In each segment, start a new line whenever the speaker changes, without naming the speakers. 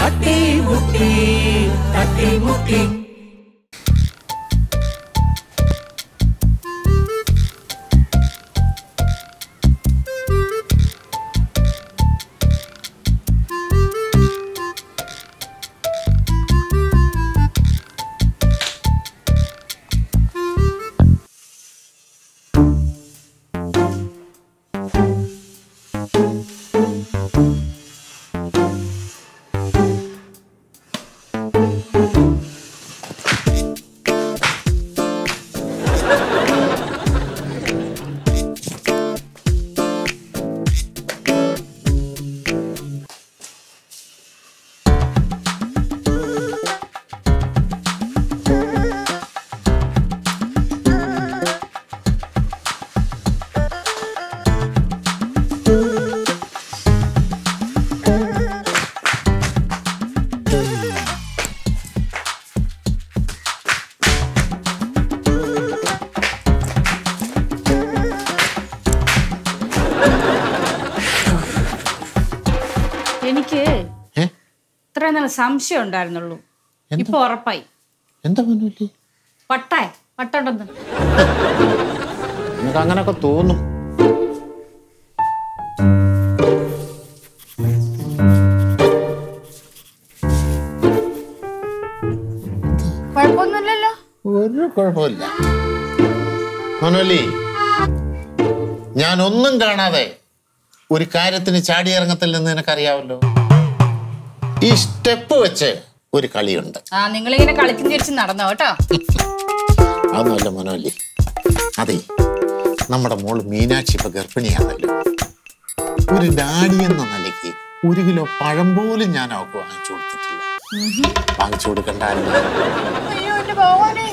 തട്ടിമുട്ടി തട്ടിമുട്ടി
എനിക്ക്
ഏ
ഇത്ര നല്ല സംശയം ഉണ്ടായിരുന്നുള്ളൂ ഇപ്പൊ ഉറപ്പായി
എന്താ മനുവല്ലി
പട്ടായ പട്ടുണ്ടെന്ന്
നിനക്ക് അങ്ങനൊക്കെ തോന്നും
കുഴപ്പമൊന്നുമില്ലല്ലോ
ഒരു കുഴപ്പമില്ല മനോലി ഞാൻ ഒന്നും കാണാതെ ഒരു കാര്യത്തിന് ചാടിയിറങ്ങത്തില്ലെന്ന് നിനക്കറിയാവല്ലോ ഈ സ്റ്റെപ്പ് വെച്ച് ഒരു കളിയുണ്ട്
ആ നിങ്ങളിങ്ങനെ കളിക്കും തിരിച്ച് നടന്നോ കേട്ടോ
അതൊന്നുമല്ല മനോലി അതെ നമ്മുടെ മോള് മീനാക്ഷി ഇപ്പൊ ഗർഭിണിയാണല്ലോ ഒരു ഡാഡി എന്ന നിലയ്ക്ക് ഒരു കിലോ പഴം പോലും ഞാൻ അവൾക്ക് വാങ്ങിച്ചു കൊടുത്തിട്ടില്ല വാങ്ങിച്ചു കൊടുക്കണ്ടല്ലോ
അയ്യോ എന്റെ ഭഗവാനെ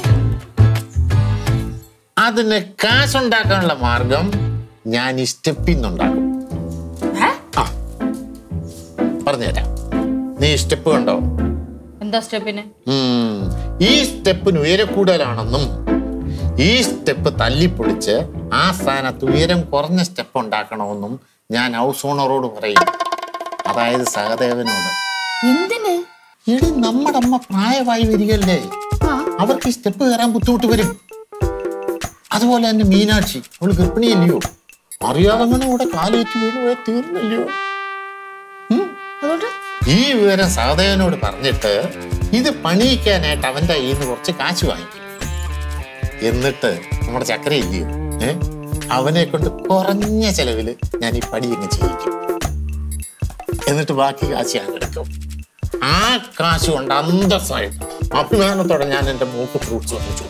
അതിന് കാശുണ്ടാക്കാനുള്ള മാർഗം ഞാൻ ഈ സ്റ്റെപ്പിൽ നിന്നുണ്ടാക്കും
ഏ?
ആ പറഞ്ഞുതരാം നീ സ്റ്റെപ്പ് കണ്ടോ
എന്താ സ്റ്റെപ്പിന്
ഉം, ഈ സ്റ്റെപ്പിന് ഉയരക്കൂടുതലാണെന്നും ഈ സ്റ്റെപ്പ് തല്ലിപ്പൊളിച്ച് ആ സ്ഥാനത്ത് ഉയരം കുറഞ്ഞ സ്റ്റെപ്പ് ഉണ്ടാക്കണമെന്നും ഞാൻ ഹൗസ് ഓണറോട് പറയും അതായത് സഹദേവനോട്
എന്തിന്
എടി നമ്മുടെ അമ്മ പ്രായമായി വരികയല്ലേ
ആ
അവർക്ക് ഈ സ്റ്റെപ്പ് കയറാൻ ബുദ്ധിമുട്ട് വരും അതുപോലെ തന്നെ മീനാക്ഷി അവള് ഗർഭിണിയല്ലയോ അറിയാതെ അങ്ങനെ കൂടെ കാലേറ്റ് വീണ് പോയാൽ തീർന്നല്ലയോ ഉം.
അതുകൊണ്ട്
ഈ വിവരം സഹദേവനോട് പറഞ്ഞിട്ട് ഇത് പണിയിക്കാനായിട്ട് അവന്റെ കയ്യിൽ നിന്ന് കുറച്ച് കാശ് വാങ്ങിക്കും എന്നിട്ട് നമ്മുടെ ചക്കര ഇല്ലയോ ഏ അവനെ കൊണ്ട് കുറഞ്ഞ ചെലവില് ഞാൻ ഈ പടി അങ്ങ് ചെയ്യിക്കും എന്നിട്ട് ബാക്കി കാശ് ഞാൻ എടുക്കും ആ കാശ് കൊണ്ട് അന്തസ്സായിട്ട് അഭിമാനത്തോടെ ഞാൻ എന്റെ മൂക്ക് ഫ്രൂട്ട്സ് വാങ്ങിച്ചു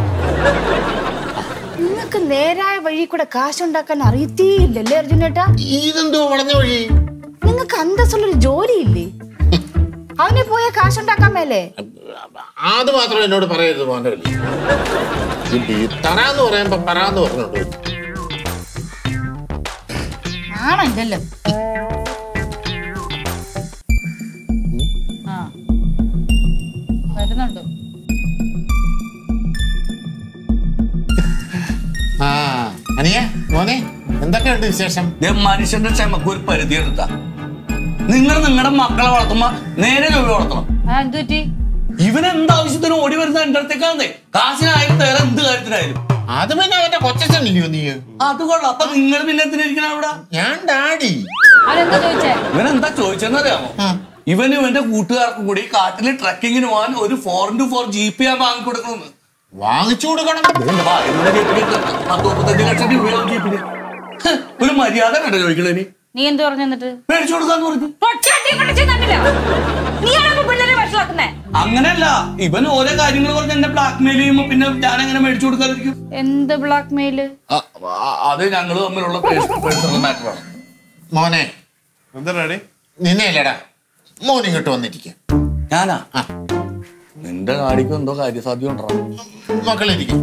നിങ്ങൾക്ക് നേരായ വഴി കൂടെ കാശുണ്ടാക്കാൻ അറിയത്തേയില്ലല്ലേ അർജുനേട്ടാ
ഇതെന്തോ വളഞ്ഞ വഴി
നിങ്ങൾക്ക് അന്തസ്സുള്ളൊരു ജോലിയില്ലേ അവനെ പോയ കാശുണ്ടാക്കാൻ മേലേ
അത് മാത്രം എന്നോട് പറയരുത് മോന്റെ തറാന്ന് പറയുമ്പോ പറാന്ന് പറഞ്ഞോണ്ട് വരും.
ആണോ ഇല്ലല്ലോ ആ വരുന്നുണ്ട്
ആ അനിയ മോനെ എന്തൊക്കെയുണ്ട് വിശേഷം
ദേ മനുഷ്യന്റെ ക്ഷമക്ക് ഒരു പരിധി എടുത്താ നിങ്ങൾ നിങ്ങളുടെ മക്കളെ വളർത്തുമ്പോ നേരെ ജോലി വളർത്തണം
ആ എന്തു പറ്റി
ഇവൻ എന്താവശ്യത്തിന് ഓടി വരുന്ന എന്റെ അടുത്തേക്കാന്നേ കാശിനായാലും വേറെ എന്ത് കാര്യത്തിനായാലും
അത് പിന്നെ അവന്റെ കൊച്ചനില്ലയോ നീ
അത് കൊള്ളാം അപ്പൊ നിങ്ങൾ പിന്നെ എന്തിനായിരിക്കണം അവിടെ
ഞാൻ ഡാഡി
അവരെന്താ ചോദിച്ചേ
ഇവൻ എന്താ ചോദിച്ചെന്നറിയാമോ
ആ.
ഇവൻ ഇവന്റെ കൂട്ടുകാർക്കും കൂടി കാട്ടിൽ ട്രക്കിങ്ങിന് പോകാൻ ഒരു four into four jeep ആ വാങ്ങിക്കൊടുക്കണമെന്ന്
വാങ്ങിച്ചു കൊടുക്കണം
ഇതിന്റെ വായുവിന്റെ ജീപ്പിന് പത്ത് മുപ്പത്തഞ്ച് ലക്ഷം രൂപയാണ് ജീപ്പിന് ഹ്, ഒരു മര്യാദ കണ്ട ചോദിക്കണേ നീ
നീ എന്ത് പറഞ്ഞു എന്നിട്ട്
മേടിച്ചു കൊടുക്കാന്ന് പറഞ്ഞു
പൊട്ടാട്ടിയെ കൊണ്ട് ചെന്നിട്ടില്ല. നീയാണോ പിള്ളേരെ വഷളാക്കുന്നേ
അങ്ങനെയല്ല ഇവൻ ഓരോ കാര്യങ്ങൾ പറഞ്ഞ് എന്നെ ബ്ലാക്ക് മെയിൽ ചെയ്യുമ്പോ പിന്നെ ഞാൻ എങ്ങനെ മേടിച്ചു കൊടുക്കാതിരിക്കും
എന്ത് ബ്ലാക്ക് മെയില്
ആ, ആ, അത് ഞങ്ങൾ തമ്മിലുള്ള പേഴ്സണൽ മാറ്ററാണ്
മോനെ
എന്താ ഡാഡി
നിന്നെ അല്ലടാ മോൻ ഇങ്ങോട്ട് വന്നിരിക്കുക
ഞാനാ
ആ
നിന്റെ ഗാഡിക്ക് എന്തോ കാര്യസാധ്യത ഉണ്ടോ
മക്കളിരിക്കും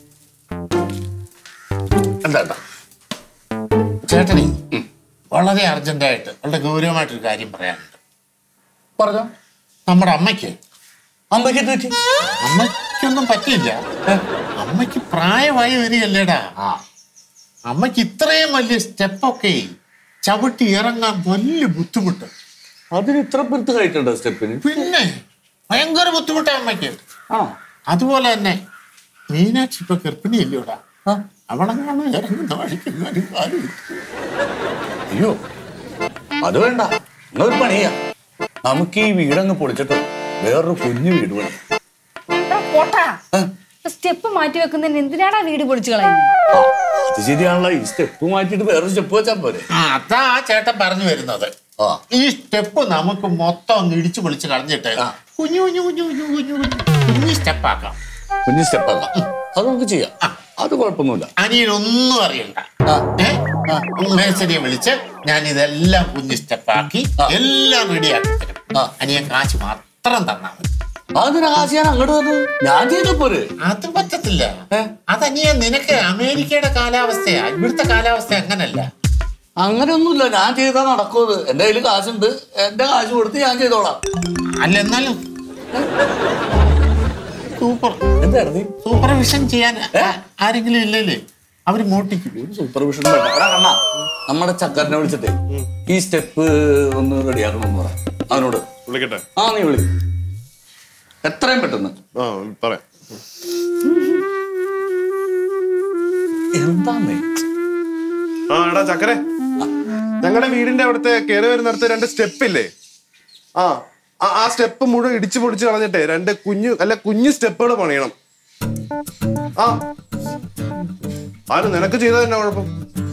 എന്താ എന്താ
ചേട്ടനെ വളരെ അർജന്റായിട്ട് വളരെ ഗൗരവമായിട്ടൊരു കാര്യം പറയാനുണ്ട്
പറഞ്ഞോ
നമ്മുടെ അമ്മയ്ക്ക്
അമ്മയ്ക്ക് എന്ത് പറ്റി
അമ്മയ്ക്കൊന്നും പറ്റില്ല അമ്മയ്ക്ക് പ്രായമായി വരികയല്ലേടാ
ആ
അമ്മയ്ക്ക് ഇത്രയും വലിയ സ്റ്റെപ്പൊക്കെ ചവിട്ടി ഇറങ്ങാൻ വലിയ ബുദ്ധിമുട്ട്
അതിന് ഇത്ര പെരുത്ത് കഴിക്കണ്ടോ സ്റ്റെപ്പിന്
പിന്നെ ഭയങ്കര ബുദ്ധിമുട്ടാണ് അമ്മയ്ക്ക്
ആ
അതുപോലെ തന്നെ മീനാക്ഷി ഇപ്പൊ ഗർഭിണിയല്ലോടാ
ആ.
അവളെങ്ങാണ് ഇറങ്ങുന്ന വഴിക്ക് ഞാനും കാലും ഇട്ടു.
അയ്യോ അത് വേണ്ട എന്നാ ഒരു പണിയാ നമുക്ക് ഈ വീടങ്ങ് പൊളിച്ചിട്ട് വേറൊരു കുഞ്ഞു വീട് പണി
എടാ, പോട്ടാ സ്റ്റെപ്പ് മാറ്റി വെക്കുന്നതിന് എന്തിനാടാ വീട് പൊളിച്ചു കളയുന്നത്
ആ, അത് ശരിയാണല്ലോ ഈ സ്റ്റെപ്പ് മാറ്റിയിട്ട് വേറൊരു സ്റ്റെപ്പ് വെച്ചാൽ പോരെ
ആ, അതാ ആ ചേട്ടൻ പറഞ്ഞു വരുന്നത്
ആ
ഈ സ്റ്റെപ്പ് നമുക്ക് മൊത്തം ഒന്ന് ഇടിച്ചു പൊളിച്ച് കളഞ്ഞിട്ട്
ആ.
കുഞ്ഞു കുഞ്ഞു കുഞ്ഞു കുഞ്ഞു കുഞ്ഞു കുഞ്ഞു കുഞ്ഞു സ്റ്റെപ്പ് ആക്കാം
കുഞ്ഞു സ്റ്റെപ്പ് ആക്കാം അത് നമുക്ക് ചെയ്യാം അത് കുഴപ്പമൊന്നുമില്ല
അനിയനൊന്നും അറിയണ്ട
ആ.
ഏ? മേശരിയെ വിളിച്ച് ഞാൻ ഇതെല്ലാം കുഞ്ഞു സ്റ്റെപ്പ് ആക്കി
ആ.
എല്ലാം റെഡിയാക്കി തരും
ആ.
അനിയൻ കാശ് മാത്രം തന്നാ മതി
അതിന് കാശ് ഞാൻ അങ്ങോട്ട് വന്നു ഞാൻ ചെയ്ത പോരെ
അത് പറ്റത്തില്ല
ഏ?
അതനിയ നിനക്ക് അമേരിക്കയുടെ കാലാവസ്ഥയാ ഇവിടുത്തെ കാലാവസ്ഥ അങ്ങനല്ല
അങ്ങനെയൊന്നുമില്ല ഞാൻ ചെയ്താൽ നടക്കുന്നത് എന്റെ കയ്യിൽ കാശുണ്ട് എന്റെ കാശ് കൊടുത്ത് ഞാൻ ചെയ്തോളാം
അല്ല എന്നാലും സൂപ്പർ
എന്തായിരുന്നു
സൂപ്പർവിഷൻ ചെയ്യാൻ ആ- ആരെങ്കിലും ഇല്ലല്ലേ അവര് മോട്ടിക്കും
ഒരു സൂപ്പർവിഷൻ വേണ്ട എടാ കണ്ണാ നമ്മുടെ ചക്കരനെ വിളിച്ചിട്ടേ ഈ സ്റ്റെപ്പ് ഒന്ന് റെഡിയാക്കണമെന്ന് പറ അവനോട്
വിളിക്കട്ടെ
ആ നീ വിളി എത്രയും പെട്ടെന്ന്
ആ പറയാം
എന്താന്നേ
ആ എടാ ചക്കരെ ഞങ്ങളുടെ വീടിന്റെ അവിടുത്തെ കയറി വരുന്നിടത്ത് രണ്ട് സ്റ്റെപ്പ് ഇല്ലേ ആ ആ- ആ സ്റ്റെപ്പ് മുഴുവൻ ഇടിച്ചു പൊടിച്ച് കളഞ്ഞിട്ടേ രണ്ട് കുഞ്ഞു അല്ല കുഞ്ഞു സ്റ്റെപ്പുകൾ പണിയണം ആ ആര് നിനക്ക് ചെയ്തത് തന്നെ കുഴപ്പം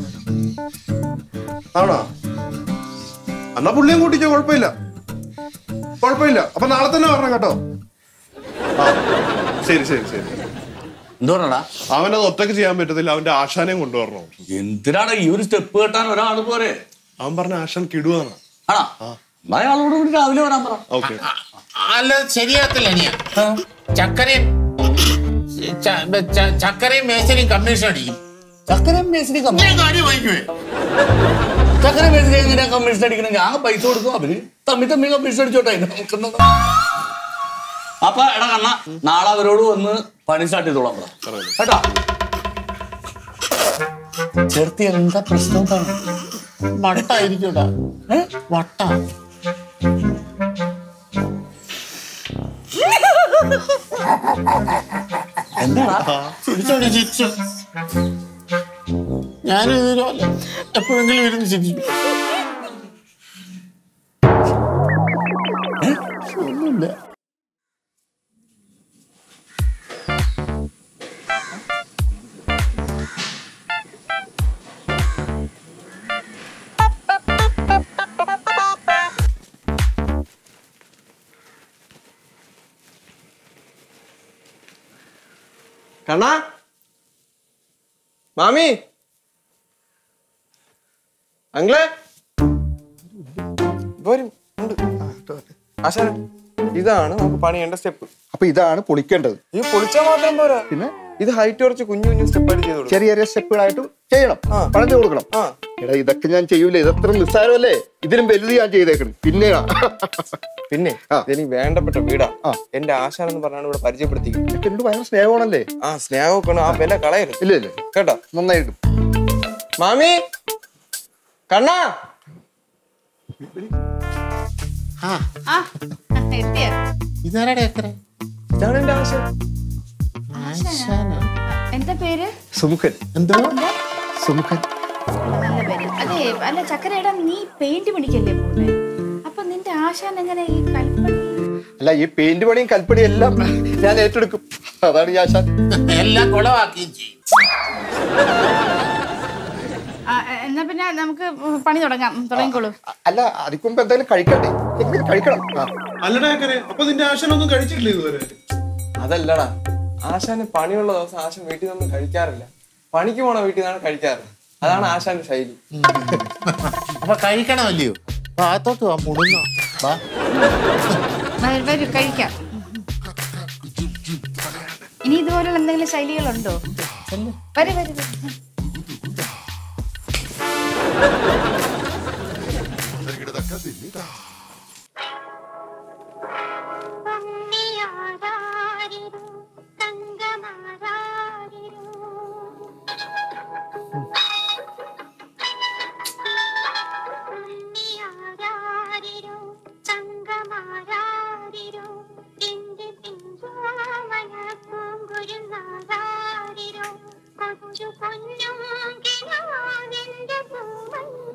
ആണോ എന്നാ പുള്ളിയും കൂട്ടിക്കോ കുഴപ്പമില്ല കുഴപ്പമില്ല അപ്പൊ നാളെ തന്നെ പറഞ്ഞ കേട്ടോ ആ ശരി ശരി ശരി
എന്തോന്നാടാ
അവനത് ഒറ്റയ്ക്ക് ചെയ്യാൻ പറ്റത്തില്ല അവന്റെ ആശാനെയും കൊണ്ടുവരണോ
എന്തിനാടാ ഈ ഒരു സ്റ്റെപ്പ് കെട്ടാൻ ഒരാൾ പോരെ
അവൻ പറഞ്ഞ ആശാൻ കിടുവാണ്
ആണോ എന്നാ അയാളോട് കൂടി രാവിലെ വരാൻ പറ
ഓക്കെ
അല്ല ശരിയാത്തില്ല അനിയ ചക്കരയും ച- ച- ചക്കരയും മേശരിയും കമ്മീഷൻ അടിക്കും
ചക്കര മേസിനി കമ്മീഷൻ
ഞാൻ കാര്യം വാങ്ങിക്കുവേ
ചക്കര മേസിനി എങ്ങനെയാ കമ്മീഷൻ അടിക്കണം ഞാൻ പൈസ കൊടുക്കും അവര് തമ്മി തമ്മി കമ്മീഷൻ അടിച്ചോട്ടെ അതിന് നമുക്കെന്താ? അപ്പൊ എടാ കണ്ണ നാളെ അവരോട് വന്ന് പണി സ്റ്റാർട്ട് ചെയ്തോളാം പറ കേട്ടാ ചേർത്തി എന്താ പ്രശ്നം എന്താണ്?
വട്ടായിരിക്കൂടാ
ഏ?
വട്ട
എന്താടാ
ചിരിച്ചോടി ചിരിച്ചു ഞാനും ഇതുപോലെ എപ്പോഴെങ്കിലും ഇരുന്ന് ചിരിച്ചു ഒന്നുമില്ല
കണ്ണാ മാമി അങ്കിളെ വരും ഉണ്ട് ആ, ഇട്ടോ, ഇട്ടോ. ആശാനെ ഇതാണ് നമുക്ക് പണിയേണ്ട സ്റ്റെപ്പ്
അപ്പൊ ഇതാണ് പൊളിക്കേണ്ടത്
ഇത് പൊളിച്ചാൽ മാത്രം പോരാ
പിന്നെ
ഇത് ഹൈറ്റ് കുറച്ച് കുഞ്ഞു കുഞ്ഞു സ്റ്റെപ്പ് ആയിട്ട് ചെയ്ത് കൊടുക്കും
ചെറിയ ചെറിയ സ്റ്റെപ്പുകളായിട്ട് ചെയ്യണം
ആ.
പണിത് കൊടുക്കണം
ആ
എടാ ഇതൊക്കെ ഞാൻ ചെയ്യൂലേ ഇതത്ര നിസ്സാരമല്ലേ ഇതിലും വലുത് ഞാൻ ചെയ്തേക്കണം പിന്നെ
പിന്നെ
ആ.
ഇതെനിക്ക് വേണ്ടപ്പെട്ട വീടാ
ആ.
എന്റെ ആശാൻ എന്ന് പറഞ്ഞാണ് ഇവിടെ പരിചയപ്പെടുത്തിക്കുന്നത്
എനിക്ക് എന്നോട് ഭയങ്കര സ്നേഹമാണല്ലേ
ആ സ്നേഹമൊക്കെ ഉണ്ട്. ആ വില കളയരുത്
ഇല്ല ഇല്ല
കേട്ടോ
നന്നായിട്ട്
മാമി കണ്ണാ
ആ
ആ എത്തിയ
ഇതാരുടെ ചക്കര
ഇതാണ് എന്റെ ആശാൻ
ആശാനാ.
എന്താ പേര്
സുമുഖൻ
എന്തോ
സുമുഖൻ
നല്ല പേര് അതെ അല്ല ചക്കരയുടെ നീ പെയിന്റ് പണിക്കല്ലേ പോലെ അപ്പൊ നിന്റെ ആശാൻ എങ്ങനെ ഈ കൽപ്പണി
അല്ല ഈ പെയിന്റ് പണിയും കൽപ്പണിയും എല്ലാം ഞാൻ ഏറ്റെടുക്കും അതാണ് ഈ ആശാൻ
എല്ലാം കുളവാക്കുകയും ചെയ്യും
ആ, എന്നാ പിന്നെ നമുക്ക് പണി തുടങ്ങാം തുടങ്ങിക്കോളൂ
അല്ല അതിക്ക് മുമ്പ് എന്തായാലും കഴിക്കണ്ടേ എന്തെങ്കിലും കഴിക്കണം ആ
അല്ലടാ ചക്കരെ അപ്പൊ നിന്റെ ആശാനൊന്നും കഴിച്ചിട്ടില്ല ഇതുവരെ
അതല്ലടാ ആശാന് പണിയുള്ള ദിവസം ആശാൻ വീട്ടിൽ നിന്നും കഴിക്കാറില്ല പണിക്ക് പോണ വീട്ടിൽ നിന്നാണ് കഴിക്കാറ് അതാണ് ആശാന്റെ ശൈലി
അപ്പൊ കഴിക്കണമല്ലയോ ഭാഗത്തോട്ട് വാ മുടുങ്ങ വാ
വരൂ, വരൂ കഴിക്കാം ഇനി ഇതുപോലുള്ള എന്തെങ്കിലും ശൈലികളുണ്ടോ വരൂ വരൂ വരൂ.
കണ്ണിയാരാരിരോ തങ്കമാരാരിരോ കണ്ണിയാരാരിരോ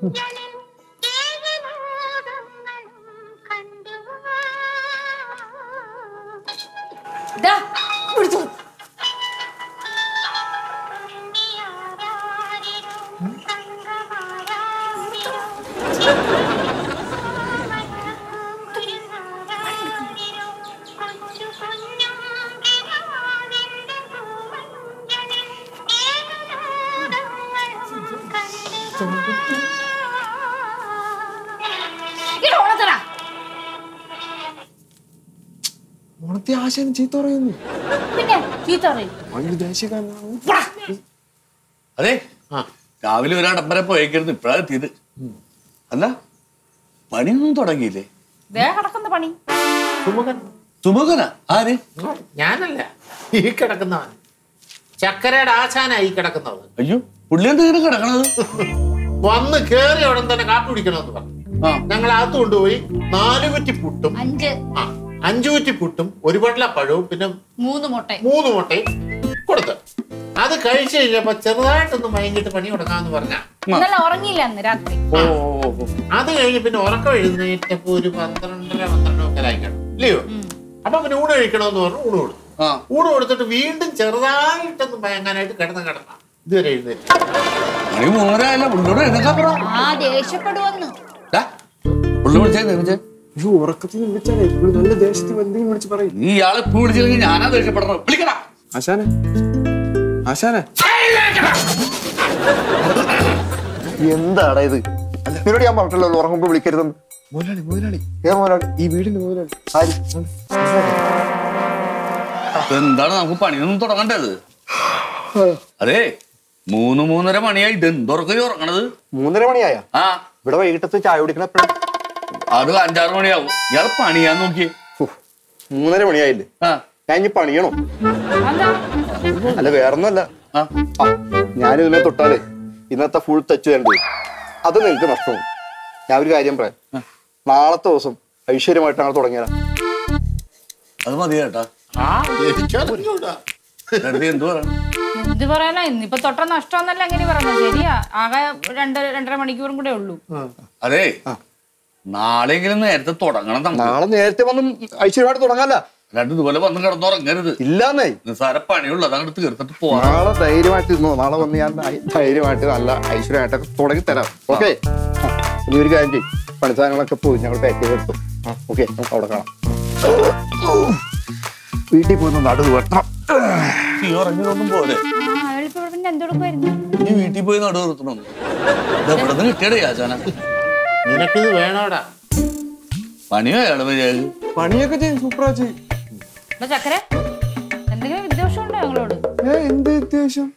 ദാ, പിടിച്ചോ. ഇങ്ങട് ഓടത്തടാ.
ഓണത്തെ ആശാന് ചീത്ത പറയുന്നു
പിന്നെ ചീത്ത പറയും
ഭയങ്കര ദേശീയക്കാരനാണ്
അതെ
ആ
രാവിലെ ഒരു അടമ്പരെ പോയേക്കായിരുന്നു ഇപ്പഴാ എത്തിയത് അല്ല പണിയൊന്നും തുടങ്ങിയില്ലേ
ദേ കിടക്കുന്ന പണി
സുമുഖൻ
സുമുഖനാ ആര്
ഞാനല്ല ഈ കിടക്കുന്നവൻ ചക്കരയുടെ ആശാനായി കിടക്കുന്നത്
അയ്യോ പുള്ളി എന്താ ഇങ്ങനെ കിടക്കണത്
വന്ന് കേറി ഉടൻ തന്നെ കാപ്പി കുടിക്കണമെന്ന് പറഞ്ഞു
ആ
ഞങ്ങൾ അകത്ത് കൊണ്ടുപോയി നാല് കുറ്റി പുട്ടും
അഞ്ച്
ആ അഞ്ചു കുറ്റി പുട്ടും ഒരു പടല പഴവും പിന്നെ
മൂന്ന് മുട്ട
മൂന്ന് മുട്ടയും കൊടുത്ത് അത് കഴിച്ചു കഴിഞ്ഞപ്പോ ചെറുതായിട്ടൊന്ന് മയങ്ങിട്ട് പണി കൊടുക്കാന്ന് പറഞ്ഞ
ഇന്നലെ ഉറങ്ങിയില്ല അന്ന് രാത്രി
ഓ ഓ, ഓ.
അത് കഴിഞ്ഞ് പിന്നെ ഉറക്കം എഴുന്നേറ്റപ്പോ ഒരു പന്ത്രണ്ടര പന്ത്രണ്ടോ ഒക്കെ ആയിക്കണം ഇല്ലയോ അപ്പൊ പിന്നെ ഊണ് കഴിക്കണമെന്ന് പറഞ്ഞു ഊണ് കൊടുത്തു
ആ
ഊണ് കൊടുത്തിട്ട് വീണ്ടും ചെറുതായിട്ടൊന്ന് മയങ്ങാനായിട്ട് കിടന്ന കിടന്ന ഇതുവരെ എഴുന്നേറ്റ്
മണി മൂന്നരായല്ല പുള്ളിയോട് എഴുന്നേക്കാൻ പറ
ആ ദേഷ്യപ്പെടുവന്ന്
ദാ, പുള്ളി വിളിച്ചേ വിളിച്ചേ
അയ്യോ ഉറക്കത്തിൽ നിന്ന് വിളിച്ചാലേ ഇവിടെ നല്ല ദേശത്ത് എന്തെങ്കിലും വിളിച്ച് പറയും
നീ ഇയാളെ ഇപ്പൊ വിളിച്ചില്ലെങ്കിൽ ഞാനാ ദേഷ്യപ്പെടണം വിളിക്കടാ
ആശാനെ ആശാനെ
എന്താടാ ഇത് നിന്നോട് ഞാൻ പറഞ്ഞിട്ടല്ലോ ഉറങ്ങുമ്പോ വിളിക്കരുതെന്ന്
മുതലാളി മുതലാളി
ഏ മോനാണ്
ഈ വീടിന്റെ മുതലാളി
ആര്
എന്താണ് നമുക്ക് പണിയൊന്നും തുടങ്ങണ്ടത് അതെ മൂന്ന് മൂന്നര മണിയായി ഇത് എന്തുറക്കയി ഉറങ്ങണത്
മൂന്നര മണിയായ
ആ
ഇവിടെ വൈകിട്ടത്ത് ചായ കുടിക്കണ എപ്പോഴാ
അത് അഞ്ചാറ് മണിയാവും ഇയാൾ പണിയാൻ നോക്കിയേ
ഹോ, മൂന്നര മണിയായില്ലേ
ആ
ഞാൻ ഇനി പണിയണോ
എന്താ
അല്ല വേറൊന്നുമല്ല
ആ
ആ, ഞാനിതിനെ തൊട്ടാലേ ഇന്നത്തെ ഫുൾ ടച്ച് വേണ്ടത് അത് നിങ്ങൾക്ക് നഷ്ടവും ഞാൻ ഒരു കാര്യം പറയാം നാളത്തെ ദിവസം ഐശ്വര്യമായിട്ട് ഞങ്ങൾ തുടങ്ങിയാൽ
അത് മതി ചേട്ടാ
ആ എനിക്കറിഞ്ഞൂടാ
എന്നിട്ട് എന്ത് പറയണം
എന്ത് പറയാനാ ഇന്നിപ്പൊ തൊട്ട നഷ്ടമെന്നല്ല എങ്ങനെ പറഞ്ഞത് ശരിയാ ആകെ രണ്ട് രണ്ടര മണിക്കൂറും കൂടെ ഉള്ളൂ
അതെ നാളെങ്കിലും നേരത്തെ തുടങ്ങണം നമുക്ക്
നാളെ നേരത്തെ വന്ന് ഐശ്വര്യമായിട്ട് തുടങ്ങാല്ല
രണ്ടു ഇതുപോലെ വന്ന് കിടന്നുറങ്ങരുത്
ഇല്ലാന്നേ
നിസ്സാര പണിയുള്ളത് അങ്ങോട്ട് തീർത്തിട്ട് പോവാം
നാളെ ധൈര്യമായിട്ട് ഇരുന്നോ നാളെ വന്ന് ഞാൻ ധൈ- ധൈര്യമായിട്ട് നല്ല ഐശ്വര്യമായിട്ടൊക്കെ തുടങ്ങി തരാം ഓക്കെ ഇനി ഒരു കാര്യം ചെയ്യും പണിസാധനങ്ങളൊക്കെ പോയി ഞങ്ങൾ പാക്ക് ചെയ്തെടുത്തു ഓക്കെ നമുക്ക് അവിടെ കാണാം വീട്ടിൽ പോയി നടുവ് വെട്ടണം
ഈ ഉറങ്ങിയതൊന്നും പോലെ
ആ അയാളിപ്പോ ഇവിടെ പിന്നെ എന്തെടുക്കുമായിരുന്നു
നീ വീട്ടിൽ പോയി നടു നിർത്തണം എവിടെ നിന്ന് കിട്ടിയടേ ആചാന
നിനക്കിത് വേണോടാ
പണിയോ അയാള് മര്യാദ
പണിയൊക്കെ ചെയ്യും സൂപ്പറാ ചെയ്യും
ഇവിടെ ചക്കര എന്തെങ്കിലും വിദ്വേഷം ഉണ്ടോ ഞങ്ങളോട്
ഏ എന്ത് അത്യാവശ്യം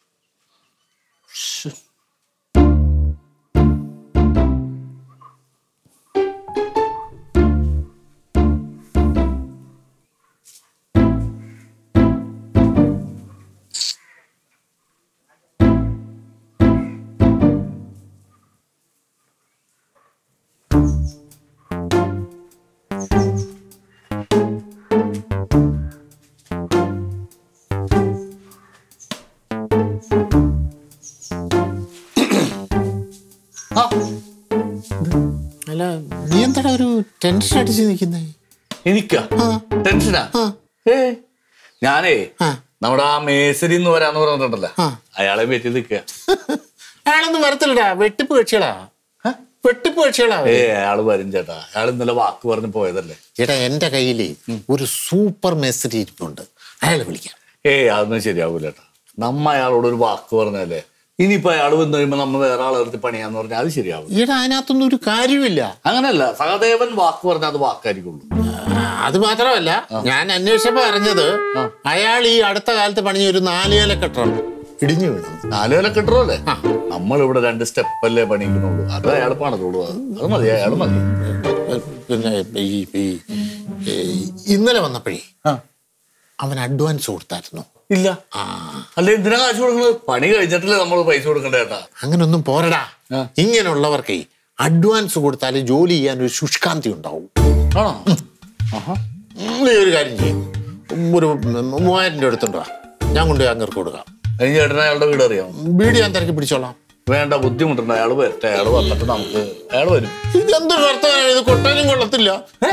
അല്ല നീ എന്താടാ ഒരു ടെൻഷൻ അടിച്ച് നിൽക്കുന്നേ
എനിക്കാ ടെൻഷനാ ഏ ഞാനേ
ആ.
നമ്മുടെ ആ മേസരി എന്ന് വരാന്ന് പറഞ്ഞിട്ടുണ്ടല്ലോ
ആ.
അയാളെ പറ്റി നിൽക്കുക
അയാളൊന്നും വരത്തില്ലടാ വെട്ടിപ്പ് കക്ഷികളാ വെട്ടിപ്പ് കക്ഷികളാ
ഏ അയാള് വരും ചേട്ടാ അയാൾ ഇന്നലെ വാക്ക് പറഞ്ഞ് പോയതല്ലേ
ചേട്ടാ എന്റെ കയ്യില് ഒരു സൂപ്പർ മെസ്സേജ് ഇരിപ്പുണ്ട് അയാളെ വിളിക്കാം
ഏ അതൊന്നും ശരിയാവൂല ചേട്ടാ നമ്മ അയാളോട് ഒരു വാക്ക് പറഞ്ഞല്ലേ ഇനിയിപ്പോ അയാൾ വന്നു കഴിയുമ്പോ നമ്മ വേറെ ആളെ നിർത്തി പണിയാന്ന് പറഞ്ഞാൽ അത് ശരിയാവും
ഈടാ അതിനകത്തൊന്നും ഒരു കാര്യമില്ല
അങ്ങനല്ല സഹദേവൻ വാക്ക് പറഞ്ഞാൽ അത് വാക്കായിരിക്കുള്ളൂ
ആ, അത് മാത്രമല്ല ഞാൻ അന്വേഷിച്ചപ്പോ അറിഞ്ഞത് അയാൾ ഈ അടുത്ത കാലത്ത് പണിഞ്ഞ ഒരു നാലുകാല കെട്ടണം ഇടിഞ്ഞു വീണു
നാല് വില കിട്ടണല്ലേ നമ്മളിവിടെ രണ്ട് സ്റ്റെപ്പല്ലേ പണിക്കുന്നുള്ളൂ അത് അയാൾ പണിതോളൂ അത് അത് മതി അയാൾ മതി
പിന്നെ ഈ ഈ- ഈ ഇന്നലെ വന്നപ്പോഴേ അവൻ അഡ്വാൻസ് കൊടുത്തായിരുന്നു
ഇല്ല അല്ല എന്തിനാ കാശ് കൊടുക്കുന്നത് പണി കഴിഞ്ഞിട്ടല്ലേ നമ്മൾ പൈസ കൊടുക്കണ്ടേ ചേട്ടാ
അങ്ങനൊന്നും പോരടാ ഇങ്ങനെയുള്ളവർക്കേ അഡ്വാൻസ് കൊടുത്താൽ ജോലി ചെയ്യാൻ ഒരു ശുഷ്കാന്തി ഉണ്ടാവും
ആണോ
ഉം, നീ ഒരു കാര്യം ചെയ്യും ഒരു മൂവായിരം രൂപ എടുത്തോണ്ട് വാ ഞാൻ കൊണ്ടുപോയി അങ്ങർക്ക് കൊടുക്കാം
അതിന് ചേട്ടന് അയാളുടെ വീട് അറിയാം
വീട് ഞാൻ തിരക്കി പിടിച്ചോളാം
വേണ്ട ബുദ്ധിമുട്ടുണ്ട് അയാൾ വരട്ടെ അയാൾ വന്നിട്ട് നമുക്ക് അയാൾ വരും
ഇതെന്തൊരു വർത്തമാനം ഇത് കൊട്ടാനും കൊള്ളത്തില്ല
ഏ?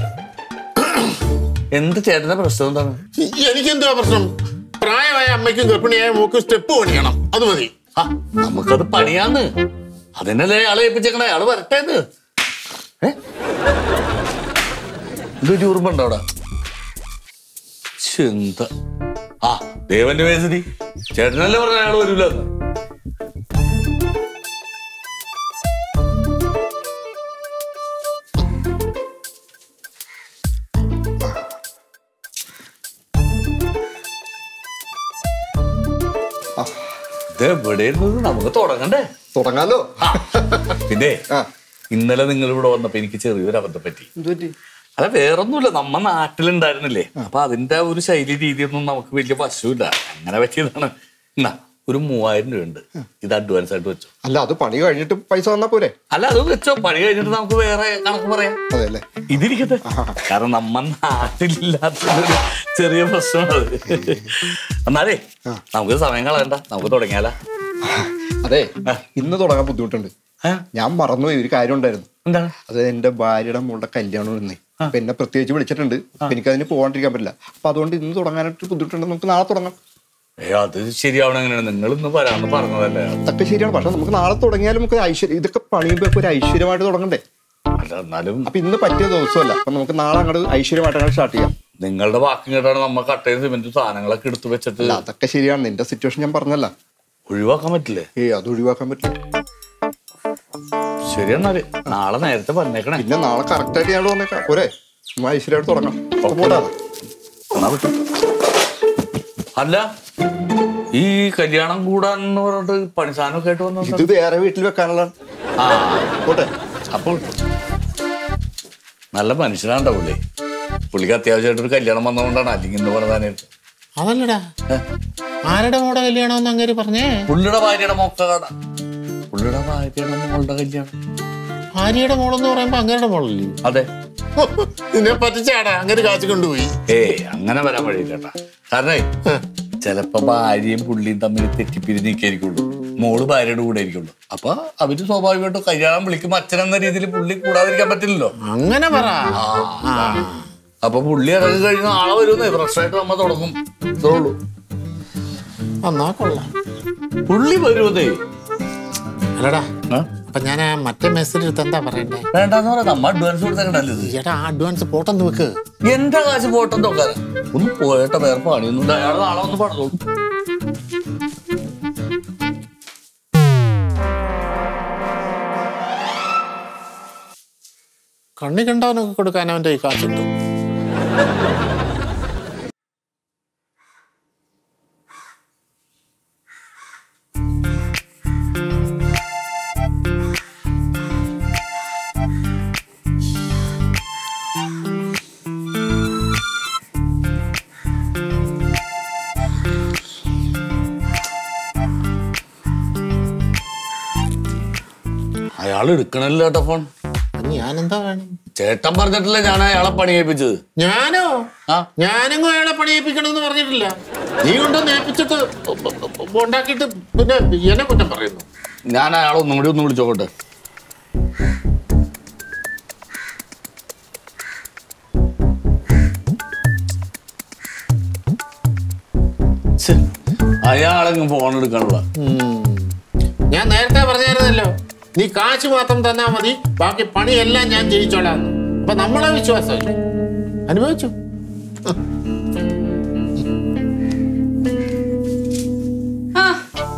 എന്ത് ചേട്ടന്റെ പ്രശ്നം എന്താണ്
എനിക്കെന്തുവാ പ്രശ്നം പ്രായമായ അമ്മയ്ക്കും ഗർഭിണിയായ മോക്കും സ്റ്റെപ്പ് പണിയണം അത് മതി
ആ, നമുക്കത് പണിയാന്ന് അതിനല്ലേ അയാളെ ഏൽപ്പിച്ചേക്കണേ അയാള് വരട്ടേന്ന് ഏ? ഇതൊരു ഉറുമ്പുണ്ടോ അവിടെ ചിന്ത ആ ദേവന്റെ മേസരി ചേട്ടനല്ലേ പറഞ്ഞ അയാൾ വരൂലെന്ന് ഇത് എവിടെയായിരുന്നു നമുക്ക് തുടങ്ങണ്ടേ
തുടങ്ങാലോ
ആ, പിന്നെ
ആ.
ഇന്നലെ നിങ്ങൾ ഇവിടെ വന്നപ്പോ എനിക്ക് ചെറിയൊരു അബദ്ധം പറ്റി
എന്തുപറ്റി
അല്ല വേറൊന്നുമില്ല നമ്മ നാട്ടിലുണ്ടായിരുന്നില്ലേ അപ്പൊ അതിന്റെ ആ ഒരു ശൈലി രീതിയൊന്നും നമുക്ക് വലിയ വശമില്ല അങ്ങനെ പറ്റിയതാണ് എന്നാ ഒരു മൂവായിരം രൂപ ഉണ്ട് ഇത് അഡ്വാൻസ് ആയിട്ട് വെച്ചോ
അല്ല അത് പണി കഴിഞ്ഞിട്ട് പൈസ വന്നാ പോരെ
അല്ല അത് വെച്ചോ പണി കഴിഞ്ഞിട്ട് നമുക്ക് വേറെ കണക്ക് പറയാം
അതെ അല്ലേ
ഇതിരിക്കട്ടെ കാരണം നമ്മ നാട്ടിലില്ലാത്തൊരു ചെറിയ പ്രശ്നമാണ് എന്നാലേ നമുക്ക് സമയം കളയണ്ട നമുക്ക് തുടങ്ങിയാലാ
അതെ ഇന്ന് തുടങ്ങാൻ ബുദ്ധിമുട്ടുണ്ട്
ഏ?
ഞാൻ മറന്നുപോയി ഒരു കാര്യം ഉണ്ടായിരുന്നു
എന്താണ്
അത് എന്റെ ഭാര്യയുടെ മോളുടെ കല്യാണം ഇരുന്നേ അപ്പൊ എന്നെ പ്രത്യേകിച്ച് വിളിച്ചിട്ടുണ്ട് അപ്പൊ എനിക്ക് അതിന് പോകാണ്ടിരിക്കാൻ പറ്റില്ല അപ്പൊ അതുകൊണ്ട് ഇന്ന് തുടങ്ങാനായിട്ട് ബുദ്ധിമുട്ടുണ്ട് നമുക്ക് നാളെ തുടങ്ങാം
ഏ അത് ശരിയാവണം എങ്ങനെയാണ് നിങ്ങൾ ഇന്ന് വരാന്ന് പറഞ്ഞതല്ലേ
അതൊക്കെ ശരിയാണ് പക്ഷെ നമുക്ക് നാളെ തുടങ്ങിയാലും നമുക്ക് ഐശ്വര്യം ഇതൊക്കെ പണിയുമ്പോ ഒരു ഐശ്വര്യമായിട്ട് തുടങ്ങണ്ടേ
അല്ല എന്നാലും
അപ്പൊ ഇന്ന് പറ്റിയ ദിവസമല്ല അപ്പൊ നമുക്ക് നാളെ അങ്ങോട്ട് ഐശ്വര്യമായിട്ട് അങ്ങോട്ട് സ്റ്റാർട്ട് ചെയ്യാം
നിങ്ങളുടെ വാക്കും കേട്ടാണ് നമ്മ കട്ടയും സിമെന്റ് സാധനങ്ങളൊക്കെ എടുത്തു വെച്ചിട്ട്
അല്ല അതൊക്കെ ശരിയാണ് നിന്റെ സിറ്റുവേഷൻ ഞാൻ പറഞ്ഞല്ല
ഒഴിവാക്കാൻ പറ്റില്ലേ
ഏയ് അത് ഒഴിവാക്കാൻ പറ്റില്ല
ശരി എന്നാല് നാളെ നേരത്തെ പറഞ്ഞേക്കണേ
പിന്നെ നാളെ കറക്റ്റ് ആയിട്ട് ഞാൻ വന്നേക്കാം പോരെ നമ്മൾ ഐശ്വര്യമായിട്ട് തുടങ്ങാം അപ്പൊ പോടാ.
എന്നാ വിട്ടു. അല്ല ഈ കല്യാണം കൂടാന്ന് പറഞ്ഞിട്ട് പണിസാധനമൊക്കെ ആയിട്ട് വന്നു
ഇത് വേറെ വീട്ടിൽ വെക്കാനുള്ള
ആ
പോട്ടെ
അപ്പൊ വിട്ടു. നല്ല മനുഷ്യനാണ്ട പുള്ളി പുള്ളിക്ക് അത്യാവശ്യമായിട്ട് ഒരു കല്യാണം വന്നതുകൊണ്ടാണ് അല്ലെങ്കിൽ ഇന്ന് പറഞ്ഞാനായിട്ട്
അതല്ലടാ ആരുടെ മോടെ കല്യാണമെന്ന് അങ്ങേര് പറഞ്ഞേ
പുള്ളിയുടെ ഭാര്യയുടെ മൊക്കട പുള്ളിയുടെ ഭാര്യയുടെ മോളുടെ കല്യാണം
ഭാര്യയുടെ മോളെന്ന് പറയുമ്പോ അങ്ങേരുടെ മോളല്ലേ
അതെ
നിന്നെ പറ്റിച്ചാടാ അങ്ങനെ കാശ് കൊണ്ടുപോയി
ഏയ് അങ്ങനെ വരാൻ വഴിയില്ലേട്ടാ കാരണേ ചിലപ്പോ ഭാര്യയും പുള്ളിയും തമ്മിൽ തെറ്റിപ്പിരിഞ്ഞിരിക്കുള്ളൂ മോള് ഭാര്യയുടെ കൂടെ ആയിരിക്കുള്ളൂ അപ്പൊ അവര് സ്വാഭാവികമായിട്ടും കല്യാണം വിളിക്കുമ്പോ അച്ഛനെന്ന രീതിയിൽ പുള്ളി കൂടാതിരിക്കാൻ പറ്റില്ലല്ലോ
അങ്ങനെ പറ
ആ. അപ്പൊ പുള്ളി ഇറങ്ങി കഴിഞ്ഞ ആളെ വരുന്നേ ഫ്രഷായിട്ട് നമ്മ തുടങ്ങും ഇത്രേ ഉള്ളൂ
എന്നാ കൊള്ളാം
പുള്ളി വരുവതേ
അല്ലടാ
ആ?
അപ്പൊ ഞാൻ ആ മറ്റേ മെസ്സേജ് എടുത്ത് എന്താ പറയണ്ടേ
വേണ്ടെന്ന് പറയാം നമ്മ അഡ്വാൻസ് കൊടുത്തേക്കണ്ടല്ലോ ഇത്
ചേട്ടാ ആ അഡ്വാൻസ് പോട്ടെന്ന് വെക്ക്
എന്റെ കാശ് പോട്ടെന്ന് നോക്കാൻ ഒന്ന് പോയേട്ട വേറെ പണിയൊന്നും അയാൾ നാളെ ഒന്ന് പറഞ്ഞോളൂ
കണ്ണി കണ്ടവനൊക്കെ കൊടുക്കാൻ അവന്റെ ഈ കാശുണ്ട്
അയാൾ എടുക്കണല്ലോ കേട്ടോ ഫോൺ
അത് ഞാനെന്താ വേണം
ചേട്ടൻ പറഞ്ഞിട്ടില്ല ഞാൻ അയാളെ പണി ഏൽപ്പിച്ചത്
ഞാനോ
ആ.
ഞാനെങ്ങും അയാളെ പണിയേപ്പിക്കണമെന്ന് പറഞ്ഞിട്ടില്ല നീ കൊണ്ടൊന്ന് ഏൽപ്പിച്ചിട്ട് ഉണ്ടാക്കിയിട്ട് പിന്നെ എന്നെ കുറ്റം പറയുന്നു
ഞാൻ അയാളെ ഒന്നും കൂടി ഒന്ന് വിളിച്ചോട്ടെ അയാളെങ്ങും ഫോൺ എടുക്കാനുള്ള
ഉം. ഞാൻ നേരത്തെ പറഞ്ഞായിരുന്നല്ലോ നീ കാശ് മാത്രം തന്നാ മതി ബാക്കി പണിയെല്ലാം ഞാൻ ചെയ്യിച്ചോളാം അപ്പൊ നമ്മളെ വിശ്വാസമല്ലേ അനുഭവിച്ചു
ആ.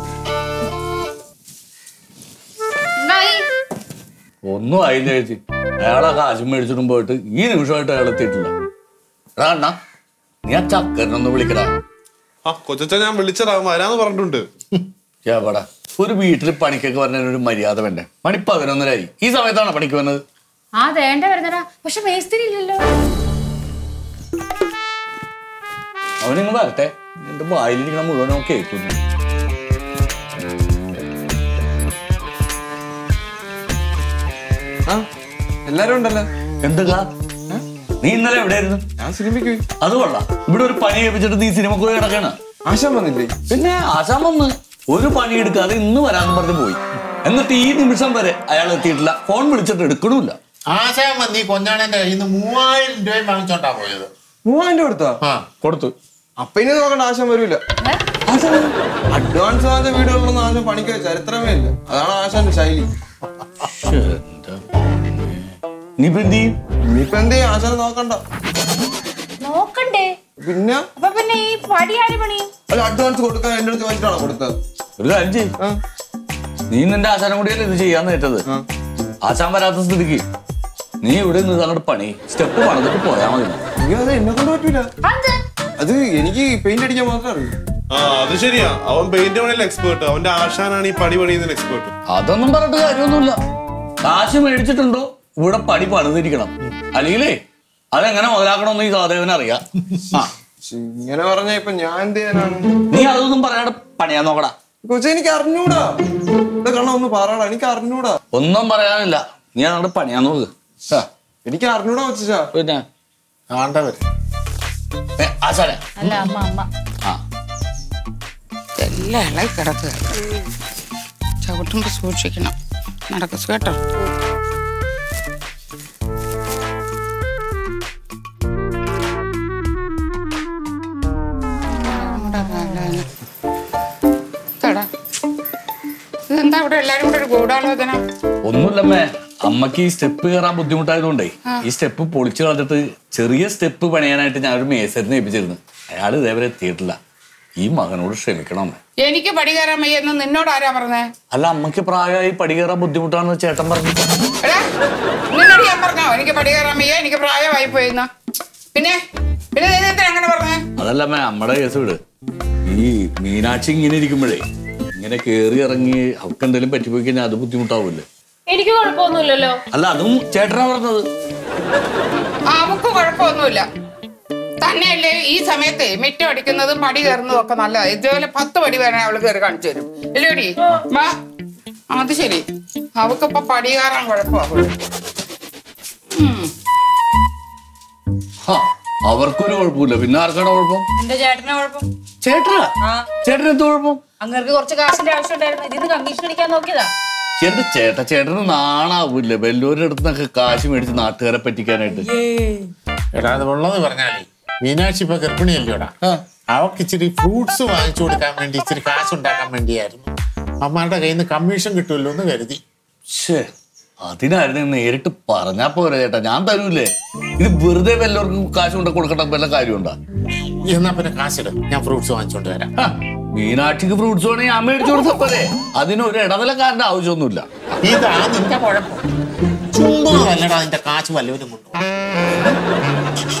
എന്തായി
ഒന്നും ആയില്ല ചേച്ചി അയാളെ കാശും മേടിച്ചിട്ടും പോയിട്ട് ഈ നിമിഷമായിട്ട് അയാൾ എത്തിയിട്ടില്ല എടാ അണ്ണാ നീ ആ ചക്കരനൊന്ന് വിളിക്കടാ
ആ കൊച്ചച്ച ഞാൻ വിളിച്ചതാ വരാന്ന് പറഞ്ഞിട്ടുണ്ട്
എവിടെ ഒരു വീട്ടിൽ പണിക്കൊക്കെ പറഞ്ഞ ഒരു മര്യാദ വേണ്ടേ മണി പതിനൊന്നരായി ഈ സമയത്താണ് പണിക്ക് വന്നത്
ആ വേണ്ട വരുന്നടാ പക്ഷെ മേസ്തിരി ഇല്ലല്ലോ
അവനിങ്ങ് വരട്ടെ എന്റെ വായിലിരിക്കണ മുഴുവൻ കേൾക്കുന്നു
ആ എല്ലാരും ഉണ്ടല്ലോ
എന്തുകാ നീ ഇന്നലെ എവിടെയായിരുന്നു
ഞാൻ സിനിമയ്ക്ക് പോയി
അത് കൊള്ളാം ഇവിടെ ഒരു പണി ഏൽപ്പിച്ചിട്ട് നീ സിനിമ പോയി കിടക്കാണ്
ആശാൻ വന്നില്ലേ
പിന്നെ ആശാൻ വന്ന് ഒരു പണി എടുക്കാതെ ഇന്ന് വരാന്ന് പറഞ്ഞ് പോയി എന്നിട്ട് ഈ നിമിഷം വരെ അയാൾ എത്തിയിട്ടില്ല ഫോൺ വിളിച്ചിട്ട് എടുക്കണമില്ല
ആശാൻ വന്ന് ഈ കൊഞ്ഞാണന്റെ കയ്യിൽ നിന്ന് മൂവായിരം രൂപയും വാങ്ങിച്ചോണ്ടാ പോയത്
മൂവായിരം കൊടുത്താ
ആ
കൊടുത്തു
അപ്പൊ ഇനി നോക്കണ്ട ആശാൻ വരൂല അഡ്വാൻസ് വാങ്ങിച്ച വീടുകളിലൊന്നും ആശാൻ പണിക്ക് ചരിത്രമേ ഇല്ല അതാണ് ആശാന്റെ ശൈലി
നീ ഇപ്പൊ എന്ത് ചെയ്യും
ഇനിയിപ്പൊ എന്ത് ചെയ്യും ആശാനെ നോക്കണ്ട
നോക്കണ്ടേ
പിന്നെ
അപ്പൊ പിന്നെ ഈ പടി ആര് പണിയും
അല്ല അഡ്വാൻസ് കൊടുക്കാൻ എന്റെ അടുത്ത് വെച്ചിട്ടാണോ കൊടുത്തത്
ഒരു കാര്യം ചെയ്യും
ആ.
നീ നിന്റെ ആശാനം കൂടിയല്ലേ ഇത് ചെയ്യാന്ന് ഏറ്റത്
ആ.
ആശാൻ വരാത്ത സ്ഥിതിക്ക് നീ ഇവിടെ നിന്ന് അങ്ങോട്ട് പണി സ്റ്റെപ്പ് പണിതിട്ട് പോയാ മതി
അയ്യോ അത് എന്നെ കൊണ്ട് പറ്റൂല
അത്
അത് എനിക്ക് പെയിന്റ് അടിക്കാൻ മാത്രമേ അറിയൂ
ആ അത് ശരിയാ അവൻ പെയിന്റ് പണിയിൽ എക്സ്പേർട്ട് അവന്റെ ആശാനാണ് ഈ പണി പണിയുന്നതിന് എക്സ്പേർട്ട്
അതൊന്നും പറഞ്ഞിട്ട് കാര്യമൊന്നുമില്ല കാശ് മേടിച്ചിട്ടുണ്ടോ ഇവിടെ പണി പണിതിരിക്കണം അല്ലെങ്കിലേ അതെങ്ങനെ മുതലാക്കണമെന്ന് ഈ സഹദേവന് അറിയാം ആ
ശ്ശെ, ഇങ്ങനെ പറഞ്ഞ ഇപ്പൊ ഞാൻ എന്ത് ചെയ്യാനാണ്
നീ അതൊന്നും പറയാതെ പണിയാൻ നോക്കടാ
കൊച്ചെ എനിക്ക് അറിഞ്ഞൂടാ ഇത് കണ്ണ ഒന്ന് പറയടാ എനിക്ക് അറിഞ്ഞൂടാ
ഒന്നും പറയാനില്ല നീ അങ്ങോട്ട് പണിയാൻ നോക്ക് ആ,
എനിക്ക് അറിഞ്ഞൂടാ കൊച്ചാ
പിന്നെ
ആണ്ടവര്
ഏ, ആശാനെ
അല്ല അമ്മ അമ്മ
ആ
എല്ലാം ഇളകി കിടക്കുക ചവിട്ടുമ്പോ സൂക്ഷിക്കണം നടക്കും കേട്ടോ നമ്മുടെ കാലാണ്. ഇതെടാ. ഇതെന്താ ഇവിടെ എല്ലാരും കൂടെ ഒരു ഗൂഢാലോചന
ഒന്നുമില്ലമ്മേ അമ്മക്ക് ഈ സ്റ്റെപ്പ് കയറാൻ ബുദ്ധിമുട്ടായതുകൊണ്ടേ ഈ സ്റ്റെപ്പ് പൊളിച്ചു കളഞ്ഞിട്ട് ചെറിയ സ്റ്റെപ്പ് പണിയാനായിട്ട് ഞാൻ ഒരു മേസരിനെ ഏൽപ്പിച്ചിരുന്നു അയാൾ ഇതേവരെ എത്തിയിട്ടില്ല ഈ മകനോട് ക്ഷമിക്കണം അമ്മേ
എനിക്ക് പടി കയറാൻ വയ്യെന്ന് നിന്നോട് ആരാ പറഞ്ഞേ
അല്ല അമ്മക്ക് പ്രായമായി പടി കയറാൻ ബുദ്ധിമുട്ടാണെന്ന് ചേട്ടൻ പറഞ്ഞു
എടാ നിന്നോട് ഞാൻ പറഞ്ഞോ എനിക്ക് പടി കയറാൻ വയ്യ എനിക്ക് പ്രായമായി പോയിന്ന് പിന്നെ പിന്നെ നീ എന്തിനാ അങ്ങനെ പറഞ്ഞേ
അതല്ല അമ്മേ അമ്മയുടെ കേസ് വിട് ഈ മീനാക്ഷി ഇങ്ങനെ ഇരിക്കുമ്പോഴേ ഇങ്ങനെ കേറി ഇറങ്ങി അവർക്ക് എന്തെങ്കിലും പറ്റിപ്പോയി കഴിഞ്ഞാൽ അത് ബുദ്ധിമുട്ടാവൂല്ലേ
എനിക്ക് കുഴപ്പമൊന്നുമില്ലല്ലോ
അല്ല അതും ചേട്ടനാ പറഞ്ഞത്
ആ, അവക്ക് കുഴപ്പമൊന്നുമില്ല തന്നെയല്ലേ ഈ സമയത്ത് മിറ്റം അടിക്കുന്നതും പടി കയറുന്നതും ഒക്കെ നല്ലതാണ് ഇതുപോലെ പത്ത് പടി വരെ അവള് കയറി കാണിച്ചു തരും ഇല്ലേടി വാ അത് ശരി അവക്കിപ്പൊ പടി കയറാൻ കുഴപ്പമാകും
ഹാ, അവർക്കൊരു കുഴപ്പമില്ല പിന്നെ ആർക്കാണ് കുഴപ്പം
എന്റെ ചേട്ടന് കുഴപ്പം
ചേട്ടനാ ചേട്ടന് എന്ത് കുഴപ്പം
അങ്ങർക്ക് കുറച്ച് കാശിന്റെ ആവശ്യം ഉണ്ടായിരുന്നു ഇതിന് കമ്മീഷൻ അടിക്കാൻ നോക്കിയതാ
എന്റെ ചേട്ട ചേട്ടന് നാണാവൂല്ലേ വെല്ലൂരിന്റെ അടുത്ത് നിന്നൊക്കെ കാശ് മേടിച്ച് നാട്ടുകാരെ പറ്റിക്കാനായിട്ട്
എടാ അത് ഉള്ളത് പറഞ്ഞാലേ മീനാക്ഷി ഇപ്പൊ ഗർഭിണിയല്ലോടാ അവക്ക് ഇച്ചിരി ഫ്രൂട്ട്സ് വാങ്ങിച്ചു കൊടുക്കാൻ വേണ്ടി ഇച്ചിരി കാശ് ഉണ്ടാക്കാൻ വേണ്ടിയായിരുന്നു അമ്മയുടെ കയ്യിൽ നിന്ന് കമ്മീഷൻ കിട്ടുമല്ലോ എന്ന് കരുതി
ഷേ അതിനായിരുന്നു നേരിട്ട് പറഞ്ഞാ പോരെ ചേട്ടാ ഞാൻ തരൂലേ ഇത് വെറുതെ വല്ലവർക്കും കാശ് കൊണ്ട് കൊടുക്കണ്ട വല്ല കാര്യമുണ്ടാ
എന്നാ പിന്നെ കാശിട് ഞാൻ ഫ്രൂട്ട്സ് വാങ്ങിച്ചോണ്ട് വരാം
ഹ, മീനാക്ഷിക്ക് ഫ്രൂട്ട്സ് വേണമെങ്കിൽ ഞാൻ മേടിച്ചു കൊടുത്താ പോരെ അതിന് ഒരു ഇടനിലക്കാരന്റെ ആവശ്യമൊന്നുമില്ല
ഇതാ നിന്റെ കുഴപ്പം ചുമ്മാ അല്ലടാ നിന്റെ കാശ് വല്ലവരും കൊണ്ടുപോകും